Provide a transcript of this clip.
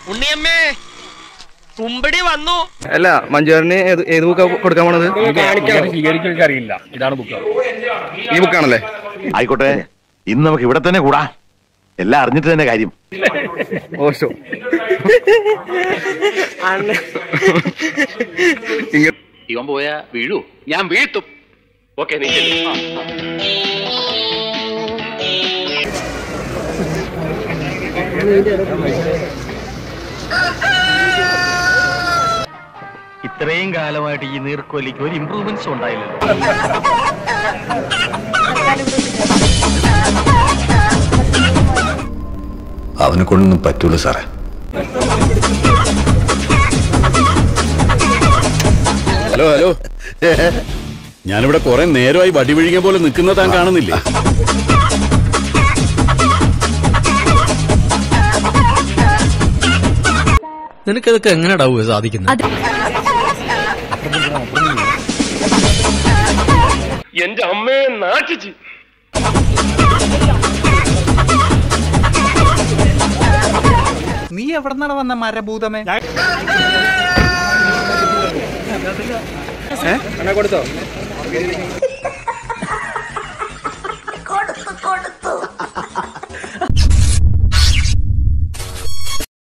ഉണ്ണിയമ്മേ തുമ്പടി വന്നു അല്ല മഞ്ജുവാറിന് ഏത് ഏത് ബുക്കാ കൊടുക്കാൻ പോണത് സ്വീകരിക്കാൻ അറിയില്ല ഇതാണ് ബുക്ക് ഈ ബുക്കാണല്ലേ ആയിക്കോട്ടെ ഇന്ന് നമുക്ക് ഇവിടെ തന്നെ കൂടാ എല്ലാം അറിഞ്ഞിട്ട് തന്നെ കാര്യം ഓശോ ഇങ്ങ ഇവൻ പോയാ വീഴൂ ഞാൻ വീഴ്ത്തും ഓക്കെ നീ ചെല്ല്. ഇത്രയും കാലമായിട്ട് ഈ നീർക്കോലിക്ക് ഒരു ഇമ്പ്രൂവ്മെന്റ്സ് ഉണ്ടായില്ലല്ലോ അവനെ കൊണ്ടൊന്നും പറ്റൂല സാറേ ഹലോ ഹലോ ഞാനിവിടെ കുറെ നേരമായി വടി വിഴിഞ്ഞ പോലെ നിൽക്കുന്ന താൻ കാണുന്നില്ലേ നിനക്കതൊക്കെ എങ്ങനെയാടാവുക സാധിക്കുന്നത് എന്റെ അമ്മയെ നാട്ടിച്ച് നീ എവിടെന്നാണ് വന്ന മരഭൂതമേ കൊടുത്തോ